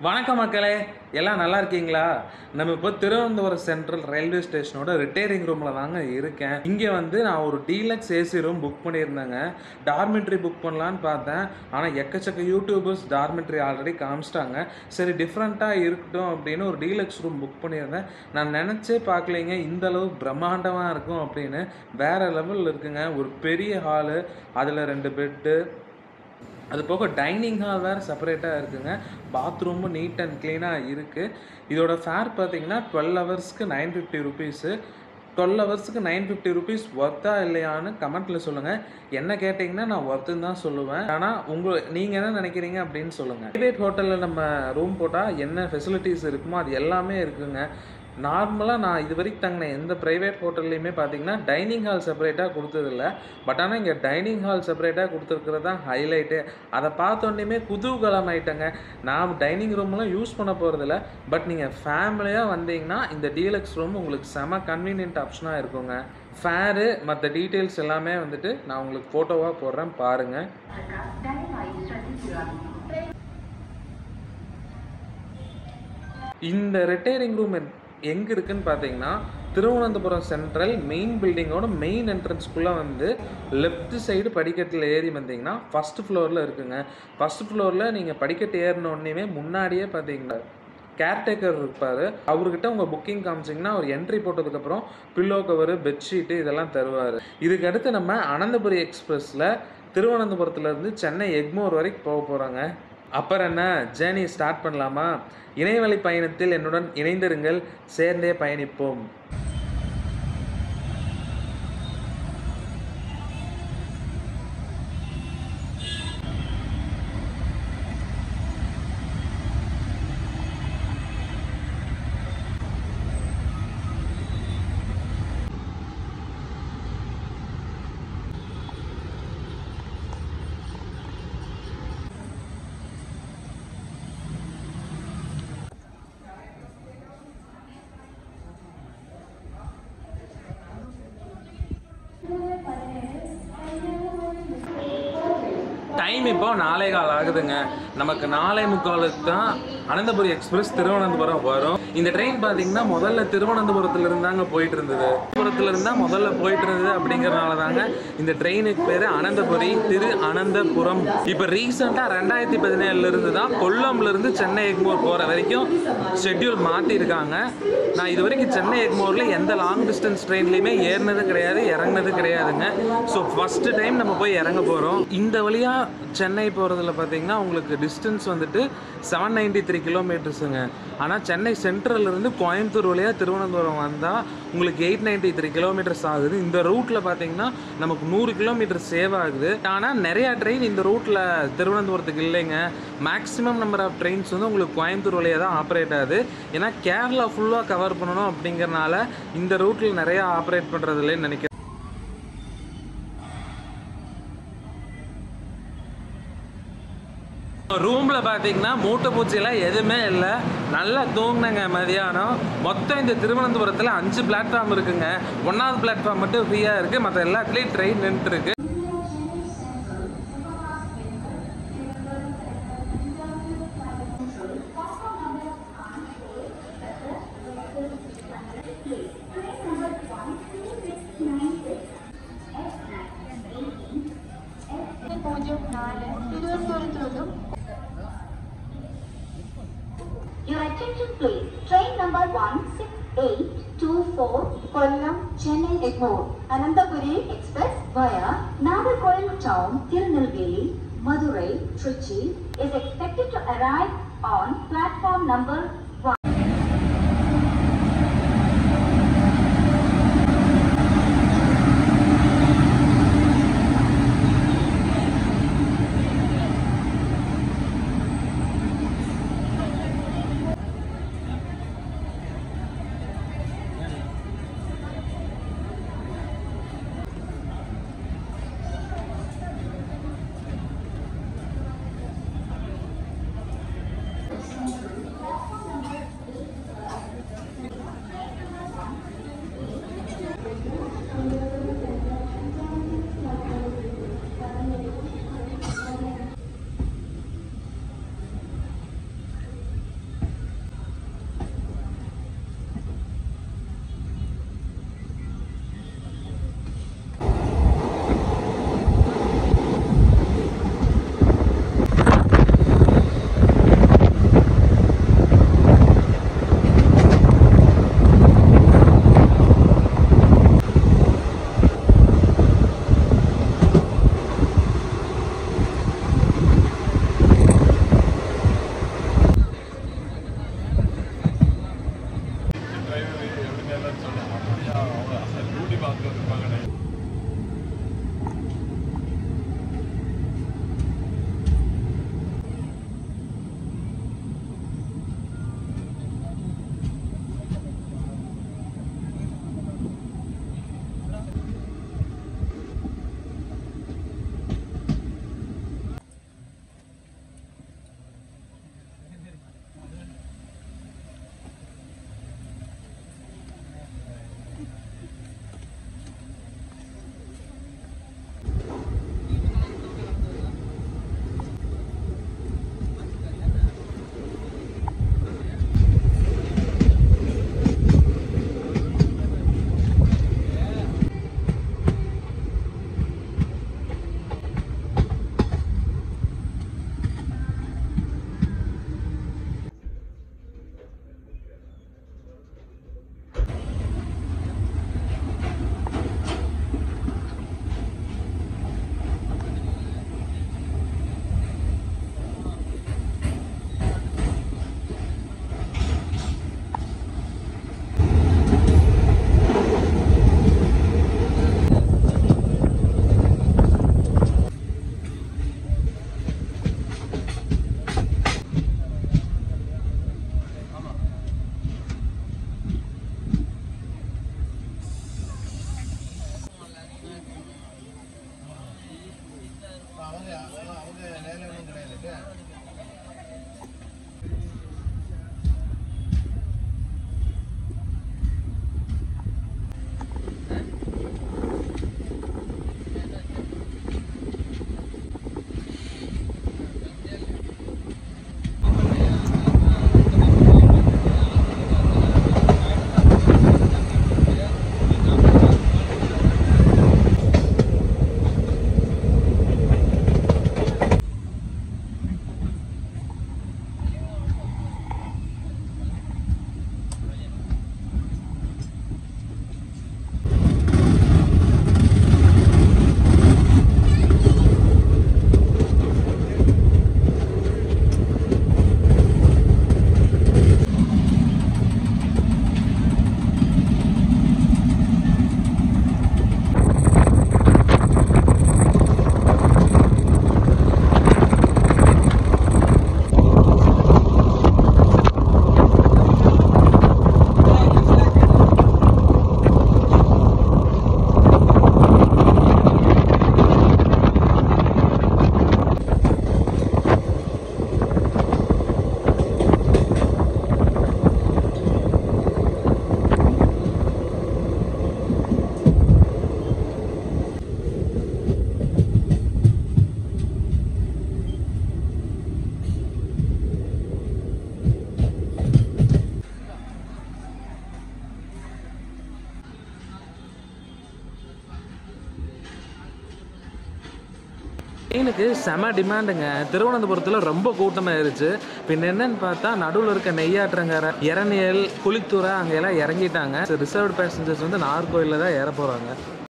வணக்கம் மக்களே எல்லாம் நல்லா இருக்கீங்களா நம்ம இப்போ திருவனந்தபுரம் சென்ட்ரல் ரயில்வே ஸ்டேஷனோட ரிட்டையரிங் ரூமில் தாங்க இருக்கேன் இங்கே வந்து நான் ஒரு டீலக்ஸ் ஏசி ரூம் புக் பண்ணியிருந்தேங்க டார்மெட்ரி புக் பண்ணலான்னு பார்த்தேன் ஆனால் எக்கச்சக்க யூடியூபர்ஸ் டார்மெட்ரி ஆல்ரெடி காமிச்சிட்டாங்க சரி டிஃப்ரெண்ட்டாக இருக்கட்டும் அப்படின்னு ஒரு டீலக்ஸ் ரூம் புக் பண்ணியிருந்தேன் நான் நினச்சே பார்க்கலைங்க இந்த அளவு பிரம்மாண்டமாக இருக்கும் அப்படின்னு வேற லெவலில் இருக்குங்க ஒரு பெரிய ஹாலு அதில் ரெண்டு பெட்டு அது போக டைனிங் ஹால் வேறு செப்பரேட்டாக இருக்குங்க பாத்ரூமும் நீட் அண்ட் க்ளீனாக இருக்குது இதோட ஃபேர் பார்த்தீங்கன்னா டுவெல் ஹவர்ஸ்க்கு நைன் ஃபிஃப்டி ருபீஸு டுவெல் ஹவர்ஸுக்கு நைன் ஃபிஃப்டி ருபீஸ் ஒர்த்தா இல்லையான்னு கமெண்ட்டில் சொல்லுங்கள் என்ன கேட்டிங்கன்னா நான் ஒர்த்துன்னு தான் சொல்லுவேன் ஆனால் உங்கள் நீங்கள் என்ன நினைக்கிறீங்க அப்படின்னு சொல்லுங்கள் ப்ரைவேட் ஹோட்டலில் நம்ம ரூம் போட்டால் என்ன ஃபெசிலிட்டிஸ் இருக்குமோ அது எல்லாமே இருக்குங்க நார்மலாக நான் இது வரைக்கும் தங்கின எந்த ப்ரைவேட் ஹோட்டல்லையுமே பார்த்தீங்கன்னா டைனிங் ஹால் செப்பரேட்டாக கொடுத்ததில்ல பட் ஆனால் இங்கே டைனிங் ஹால் செப்பரேட்டாக கொடுத்துருக்கிறது தான் ஹைலைட்டு அதை பார்த்தோன்னே குதூகலம் ஆயிட்டங்க நான் டைனிங் ரூம்லாம் யூஸ் பண்ண போகிறதில்ல பட் நீங்கள் ஃபேமிலியாக வந்தீங்கன்னா இந்த டீலக்ஸ் ரூம் உங்களுக்கு செம கன்வீனியன்ட் ஆப்ஷனாக இருக்குங்க ஃபேரு மற்ற டீட்டெயில்ஸ் எல்லாமே வந்துட்டு நான் உங்களுக்கு ஃபோட்டோவாக போடுறேன் பாருங்கள் இந்த ரிட்டையரிங் ரூம் எங்கே இருக்குன்னு பார்த்தீங்கன்னா திருவனந்தபுரம் சென்ட்ரல் மெயின் பில்டிங்கோட மெயின் என்ட்ரன்ஸ்குள்ளே வந்து லெஃப்ட் சைடு படிக்கட்டில் ஏறி வந்தீங்கன்னா ஃபஸ்ட் ஃப்ளோரில் இருக்குங்க ஃபஸ்ட் ஃப்ளோரில் நீங்கள் படிக்கட்டு ஏறினோடனே முன்னாடியே பார்த்தீங்கன்னா கேர்டேக்கர் இருப்பார் அவர்கிட்ட உங்கள் புக்கிங் காமிச்சிங்கன்னா அவர் என்ட்ரி போட்டதுக்கப்புறம் பில்லோ கவரு பெட்ஷீட்டு இதெல்லாம் தருவார் இதுக்கு அடுத்து நம்ம அனந்தபுரி எக்ஸ்பிரஸில் திருவனந்தபுரத்துலேருந்து சென்னை எக்மோர் வரைக்கும் போக போகிறாங்க அப்புறம் என்ன ஜேர்னி ஸ்டார்ட் பண்ணலாமா இணையவழி பயணத்தில் என்னுடன் இணைந்திருங்கள் சேர்ந்தே பயணிப்போம் டைம் இப்போ நாளை கால் ஆகுதுங்க நமக்கு நாளை முக்காலுக்கு தான் அனந்தபுரி எக்ஸ்பிரஸ் திருவனந்தபுரம் வரும் இந்த ட்ரெயின் பார்த்தீங்கன்னா முதல்ல திருவனந்தபுரத்துல இருந்தாங்க போயிட்டு இருந்தது திருவனந்தபுரத்துல இருந்தா முதல்ல போயிட்டு இருந்தது அப்படிங்கறதுனால தாங்க இந்த ட்ரெயினுக்கு பேரு அனந்தபுரி திரு அனந்தபுரம் இப்போ ரீசெண்டாக ரெண்டாயிரத்தி பதினேழுல இருந்து தான் கொல்லம்ல இருந்து சென்னை எக்மோர் போற வரைக்கும் ஷெட்யூல் மாற்றிருக்காங்க நான் இது வரைக்கும் சென்னை எக்மோரில் எந்த லாங் டிஸ்டன்ஸ் ட்ரெயின்லையுமே ஏறினது கிடையாது இறங்குனது கிடையாதுங்க ஸோ ஃபஸ்ட்டு டைம் நம்ம போய் இறங்க போகிறோம் இந்த வழியாக சென்னை போகிறதுல பார்த்தீங்கன்னா உங்களுக்கு டிஸ்டன்ஸ் வந்துட்டு செவன் நைன்டி த்ரீ கிலோமீட்டர்ஸுங்க ஆனால் சென்னை சென்ட்ரல்ல இருந்து கோயம்புத்தூர் வழியாக திருவனந்தபுரம் வந்தால் உங்களுக்கு எயிட் நைன்டி த்ரீ கிலோமீட்டர்ஸ் ஆகுது இந்த ரூட்டில் பார்த்தீங்கன்னா நமக்கு நூறு கிலோமீட்டர் சேவ் ஆகுது ஆனால் நிறையா ட்ரெயின் இந்த ரூட்டில் திருவனந்தபுரத்துக்கு இல்லைங்க மேக்ஸிமம் நம்பர் ஆஃப் ட்ரெயின்ஸ் வந்து உங்களுக்கு கோயம்புத்தூர் வழியாக தான் ஆப்ரேட் ஆகுது ஏன்னா கேரளா ஃபுல்லாக கவர் பண்ணணும் அப்படிங்கறனால இந்த ரூட்டில் நிறையா ஆப்ரேட் பண்ணுறது இல்லைன்னு நினைக்கிறேன் ரூமில் பார்த்தீங்கன்னா மூட்டை பூச்சியெல்லாம் எதுவுமே இல்லை நல்லா தூங்கினங்க மதியானம் மொத்தம் இந்த திருவனந்தபுரத்தில் அஞ்சு பிளாட்ஃபார்ம் இருக்குங்க ஒன்றாவது பிளாட்ஃபார்ம் மட்டும் ஃப்ரீயாக இருக்குது மற்ற எல்லாத்துலேயும் ட்ரெயின் நின்றுருக்கு പൂജ്യം നാല് തിരുവനന്തപുരത്ത് നിന്നും Your attention please. Train number 16824 Kollam Chennai Egmore Anantapuri Express via Nagarkoil Town, Tirunelveli, Madurai, Trichy is expected to arrive on platform number 1. ட்ரெயினுக்கு செம டிமாண்டுங்க திருவனந்தபுரத்தில் ரொம்ப கூட்டமாக இருந்துச்சு பின்ன என்னன்னு பார்த்தா நடுவில் இருக்க நெய்யாற்றங்கரை இரணியல் குளித்துறை அங்கெல்லாம் இறங்கிட்டாங்க ரிசர்வ்டு பேசஞ்சர்ஸ் வந்து நாகர்கோயிலில் தான் ஏற போகிறாங்க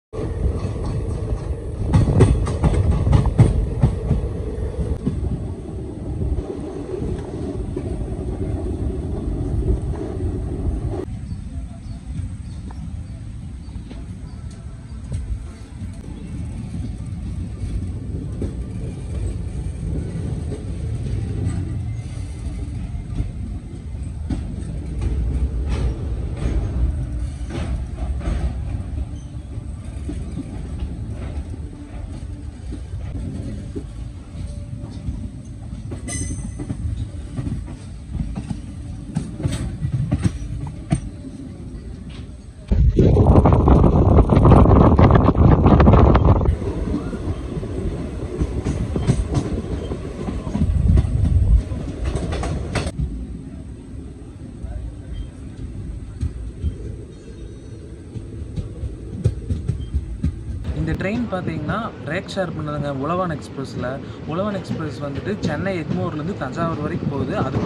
இந்த ட்ரெயின் பார்த்தீங்கன்னா ரேக் ஷேர் பண்ணதுங்க உழவான் எக்ஸ்பிரஸில் உழவான் எக்ஸ்பிரஸ் வந்துட்டு சென்னை எக்மோர்லேருந்து தஞ்சாவூர் வரைக்கும் போகுது அது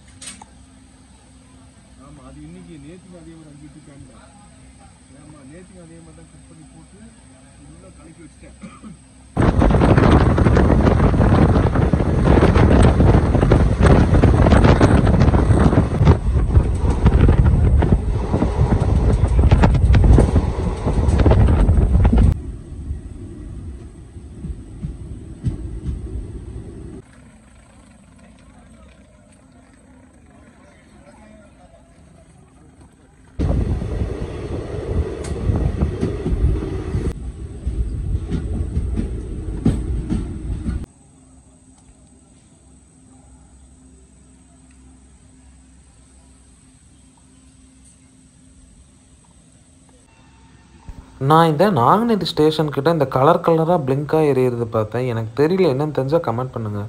ஆமா அது இன்னைக்கு நேற்று அதே ஒரு அஞ்சு டு ஆமா நேற்று எல்லாத்தையும் அதே மாதிரி தான் கட் பண்ணி போட்டு நல்லா கலக்கி வச்சுட்டேன் நான் இந்த நாங்குநேரி ஸ்டேஷன் கிட்ட இந்த கலர் கலராக பிளிங்காக எரியுறது பார்த்தேன் எனக்கு தெரியல என்னன்னு தெரிஞ்சால் கமெண்ட் பண்ணுங்கள்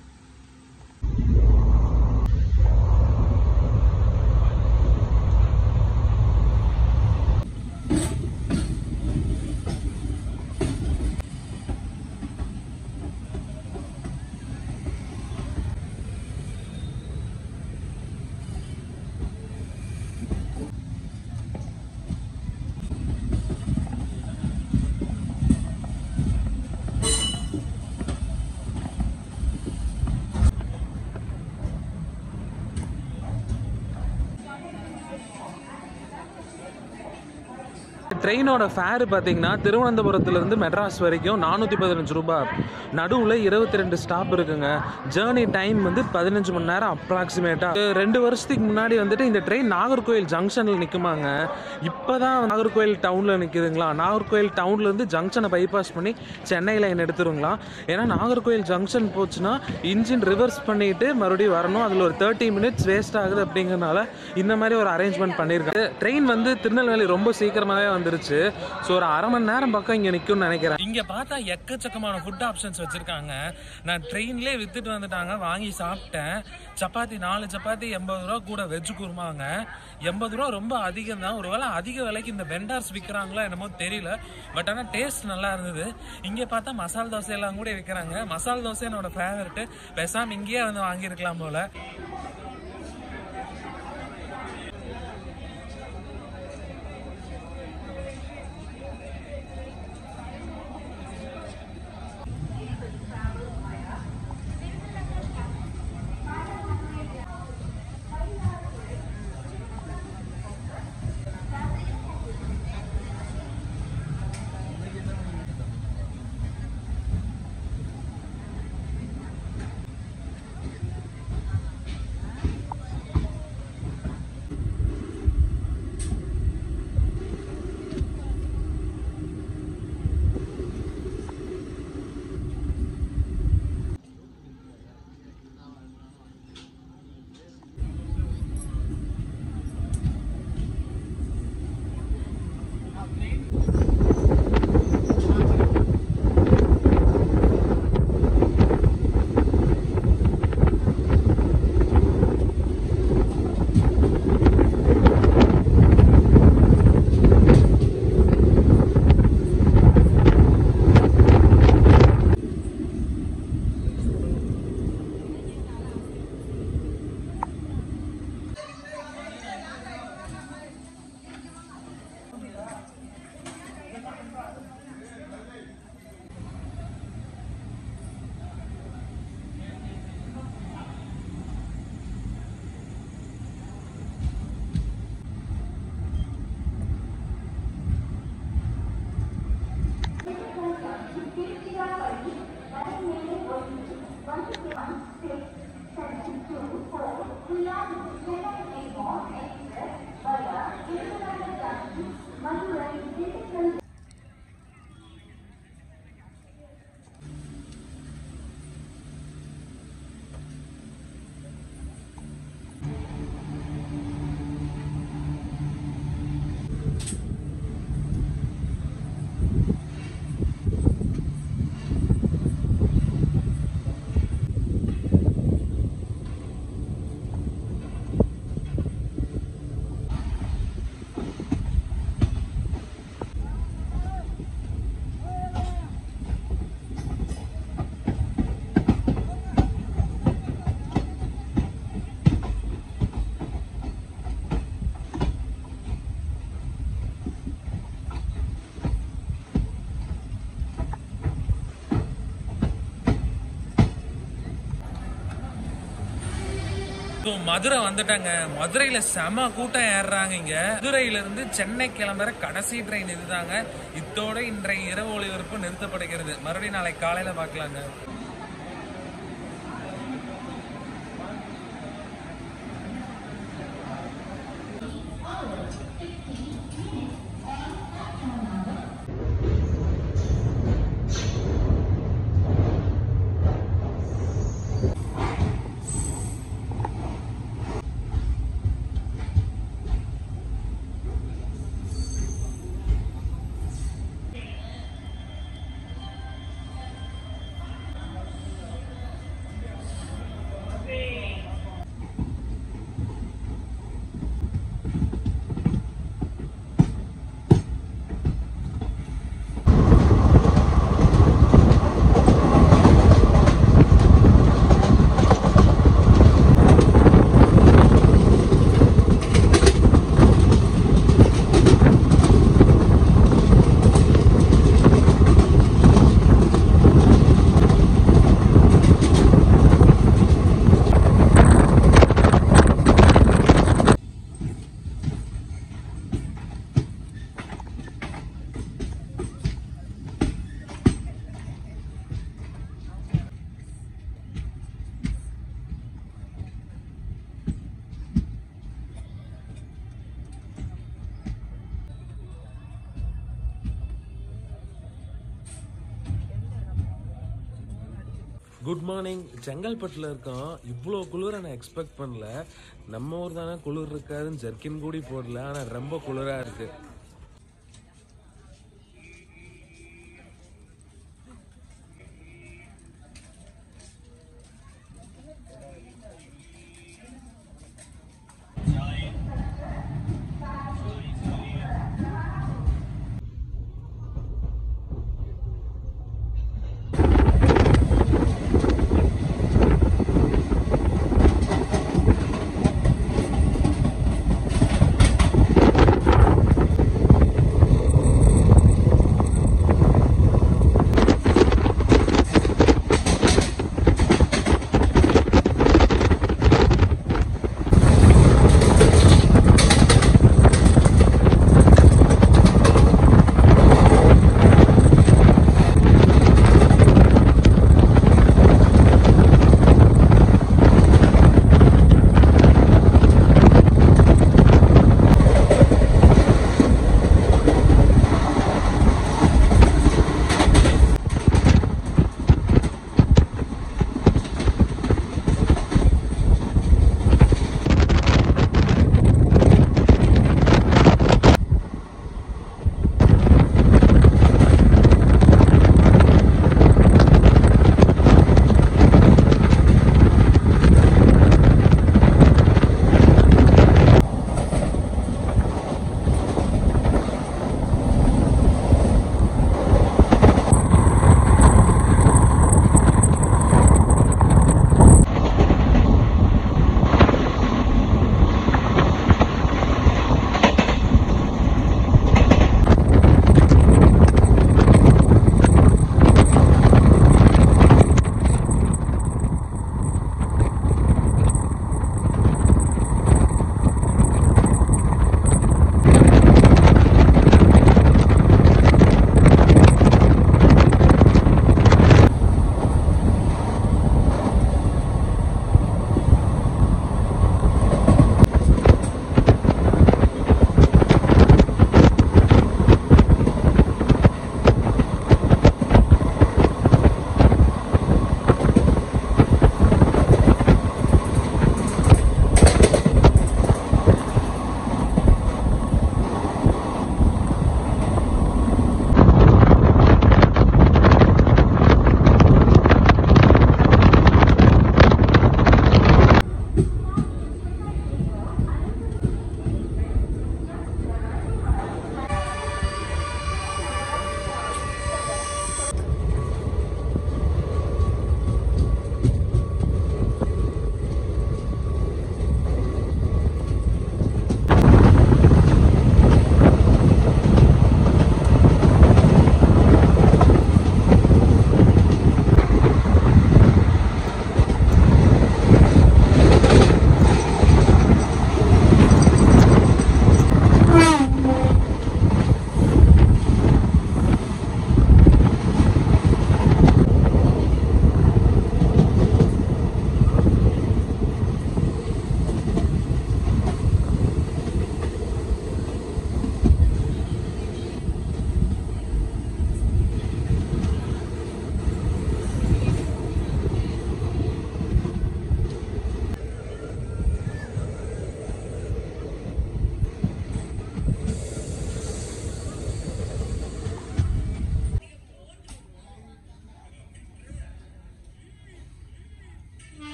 ட்ரெயினோட ஃபேரு பார்த்தீங்கன்னா திருவனந்தபுரத்துலேருந்து மெட்ராஸ் வரைக்கும் நானூற்றி பதினஞ்சு ரூபாய் நடுவில் இருபத்தி ரெண்டு ஸ்டாப் இருக்குங்க ஜேர்னி டைம் வந்து பதினஞ்சு மணி நேரம் அப்ராக்சிமேட்டாக ரெண்டு வருஷத்துக்கு முன்னாடி வந்துட்டு இந்த ட்ரெயின் நாகர்கோயில் ஜங்ஷனில் நிற்குமாங்க இப்போ தான் நாகர்கோயில் டவுனில் நிற்குதுங்களா நாகர்கோயில் டவுன்லேருந்து ஜங்ஷனை பைபாஸ் பண்ணி சென்னை லைன் எடுத்துருங்களா ஏன்னா நாகர்கோயில் ஜங்ஷன் போச்சுன்னா இன்ஜின் ரிவர்ஸ் பண்ணிட்டு மறுபடியும் வரணும் அதில் ஒரு தேர்ட்டி மினிட்ஸ் வேஸ்ட் ஆகுது அப்படிங்கிறனால இந்த மாதிரி ஒரு அரேஞ்ச்மெண்ட் பண்ணியிருக்காங்க ட்ரெயின் வந்து திருநெல்வேலி ரொம்ப சீக்கிரமாகவே வந்துருச்சு ஸோ ஒரு அரை மணி நேரம் பக்கம் இங்கே நிற்கும்னு நினைக்கிறேன் இங்கே பார்த்தா எக்கச்சக்கமான ஃபுட் ஆப்ஷன்ஸ் வச்சுருக்காங்க நான் ட்ரெயின்லேயே வித்துட்டு வந்துட்டாங்க வாங்கி சாப்பிட்டேன் சப்பாத்தி நாலு சப்பாத்தி எண்பது ரூபா கூட வெஜ் குருமாங்க எண்பது ரூபா ரொம்ப அதிகம் தான் ஒருவேளை அதிக விலைக்கு இந்த வெண்டார்ஸ் விற்கிறாங்களா என்னமோ தெரியல பட் ஆனால் டேஸ்ட் நல்லா இருந்தது இங்கே பார்த்தா மசால் தோசை எல்லாம் கூட விற்கிறாங்க மசால் தோசை என்னோட ஃபேவரட்டு பேசாம இங்கேயே வந்து வாங்கியிருக்கலாம் போல மதுரை வந்துட்டாங்க மதுரையில செம கூட்டம் ஏறுறாங்க இங்க மதுரையில இருந்து சென்னை கிளம்புற கடைசி ட்ரெயின் இதுதாங்க இத்தோட இன்றைய இரவு ஒளிபரப்பு நிறுத்தப்படுகிறது மறுபடியும் நாளைக்கு காலையில பார்க்கலாங்க குட் மார்னிங் செங்கல்பட்டில் இருக்கோம் இவ்வளோ குளிரை நான் எக்ஸ்பெக்ட் பண்ணல நம்ம ஊர் தானே குளிர் இருக்காதுன்னு ஜர்க்கின் கூடி போடல ஆனால் ரொம்ப குளிராக இருக்கு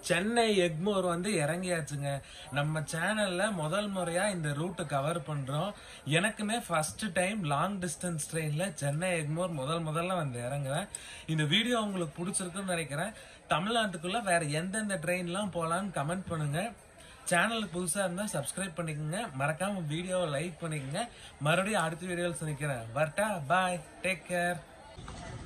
சென்னை எக்மோர் வந்து இறங்கியாச்சுங்க நம்ம சேனல்ல முதல் முறையா இந்த ரூட்டை கவர் பண்றோம் எனக்குமே ஃபர்ஸ்ட் டைம் லாங் டிஸ்டன்ஸ் ட்ரெயின்ல சென்னை எக்மோர் முதல் முதல்ல வந்து இறங்குறேன் இந்த வீடியோ உங்களுக்கு பிடிச்சிருக்குன்னு நினைக்கிறேன் தமிழ்நாட்டுக்குள்ள வேற எந்தெந்த ட்ரெயின்லாம் போலான்னு கமெண்ட் பண்ணுங்க சேனலுக்கு புதுசா இருந்தா சப்ஸ்கிரைப் பண்ணிக்கோங்க மறக்காம வீடியோவை லைக் பண்ணிக்கோங்க மறுபடியும் அடுத்த வீடியோவில் சந்திக்கிறேன் வரட்டா பாய் டேக் கேர்